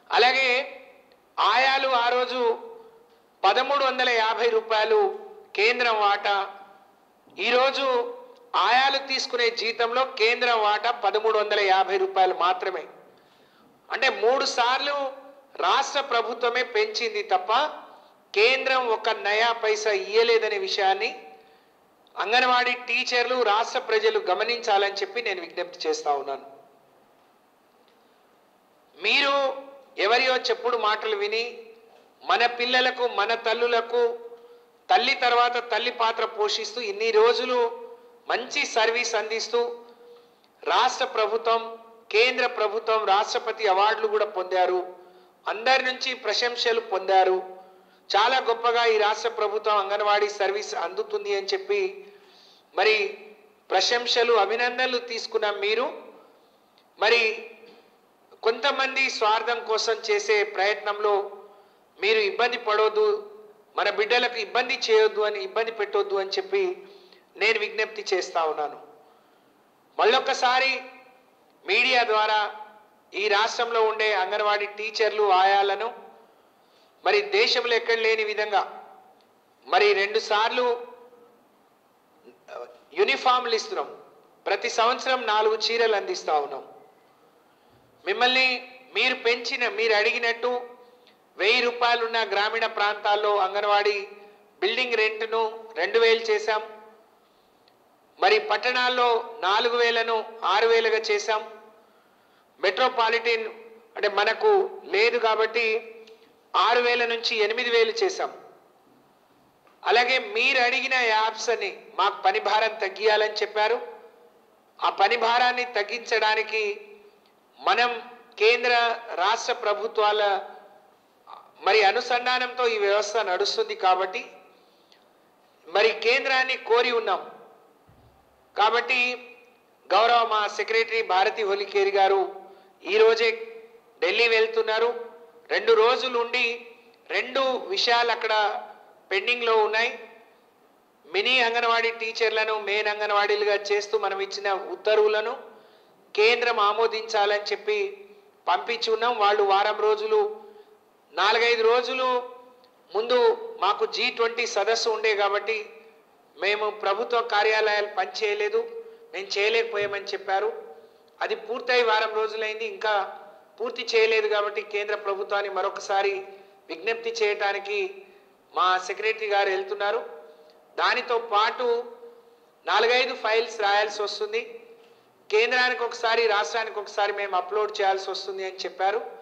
అలాగే ఆయాలు ఆ రోజు పదమూడు వందల యాభై రూపాయలు కేంద్రం వాటా ఈరోజు ఆయాలు తీసుకునే జీతంలో కేంద్రం వాటా పదమూడు వందల యాభై రూపాయలు మాత్రమే అంటే మూడు సార్లు రాష్ట్ర ప్రభుత్వమే పెంచింది తప్ప కేంద్రం ఒక నయా పైసా ఇయ్యలేదనే విషయాన్ని అంగన్వాడీ టీచర్లు రాష్ట్ర ప్రజలు గమనించాలని చెప్పి నేను విజ్ఞప్తి చేస్తా ఉన్నాను మీరు ఎవరియో చెప్పుడు మాటలు విని మన పిల్లలకు మన తల్లులకు తల్లి తర్వాత తల్లి పాత్ర పోషిస్తూ ఇన్ని రోజులు మంచి సర్వీస్ అందిస్తూ రాష్ట్ర ప్రభుత్వం కేంద్ర ప్రభుత్వం రాష్ట్రపతి అవార్డులు కూడా పొందారు అందరి నుంచి ప్రశంసలు పొందారు చాలా గొప్పగా ఈ రాష్ట్ర ప్రభుత్వం అంగన్వాడీ సర్వీస్ అందుతుంది అని చెప్పి మరి ప్రశంసలు అభినందనలు తీసుకున్న మీరు మరి కొంతమంది స్వార్థం కోసం చేసే ప్రయత్నంలో మీరు ఇబ్బంది పడవద్దు మన బిడ్డలకు ఇబ్బంది చేయొద్దు అని ఇబ్బంది పెట్టొద్దు అని చెప్పి నేను విజ్ఞప్తి చేస్తా ఉన్నాను మళ్ళొక్కసారి మీడియా ద్వారా ఈ రాష్ట్రంలో ఉండే అంగన్వాడీ టీచర్లు ఆయాలను మరి దేశంలో ఎక్కడ లేని విధంగా మరి రెండు సార్లు యూనిఫామ్లు ఇస్తున్నాం ప్రతి సంవత్సరం నాలుగు చీరలు అందిస్తా ఉన్నాం మిమ్మల్ని మీరు పెంచిన మీరు అడిగినట్టు వెయ్యి రూపాయలున్న గ్రామీణ ప్రాంతాల్లో అంగన్వాడీ బిల్డింగ్ రెంట్ను రెండు వేలు చేశాం మరి పట్టణాల్లో నాలుగు వేలను ఆరు వేలుగా చేశాం మెట్రోపాలిటన్ అంటే మనకు లేదు కాబట్టి ఆరు వేల నుంచి ఎనిమిది వేలు చేశాం అలాగే మీరు అడిగిన యాప్స్ అని మాకు పని భారం తగ్గియాలని చెప్పారు ఆ పని భారాన్ని తగ్గించడానికి మనం కేంద్ర రాష్ట్ర ప్రభుత్వాల మరి అనుసంధానంతో ఈ వ్యవస్థ నడుస్తుంది కాబట్టి మరి కేంద్రాన్ని కోరి ఉన్నాం కాబట్టి గౌరవ మా సెక్రటరీ భారతి హోలికేరి గారు ఈరోజే ఢిల్లీ వెళ్తున్నారు రెండు రోజులు ఉండి రెండు విషయాలు అక్కడ పెండింగ్లో ఉన్నాయి మినీ అంగన్వాడీ టీచర్లను మెయిన్ అంగన్వాడీలుగా చేస్తూ మనం ఇచ్చిన ఉత్తర్వులను కేంద్రం ఆమోదించాలని చెప్పి పంపించి ఉన్నాం వాళ్ళు వారం రోజులు నాలుగైదు రోజులు ముందు మాకు జీ ట్వంటీ సదస్సు ఉండే కాబట్టి మేము ప్రభుత్వ కార్యాలయాలు పనిచేయలేదు మేము చేయలేకపోయామని చెప్పారు అది పూర్తయి వారం రోజులైంది ఇంకా పూర్తి చేయలేదు కాబట్టి కేంద్ర ప్రభుత్వాన్ని మరొకసారి విజ్ఞప్తి చేయటానికి మా సెక్రటరీ గారు వెళ్తున్నారు దానితో పాటు నాలుగైదు ఫైల్స్ రాయాల్సి వస్తుంది కేంద్రానికి ఒకసారి రాష్ట్రానికి ఒకసారి మేము అప్లోడ్ చేయాల్సి వస్తుంది అని చెప్పారు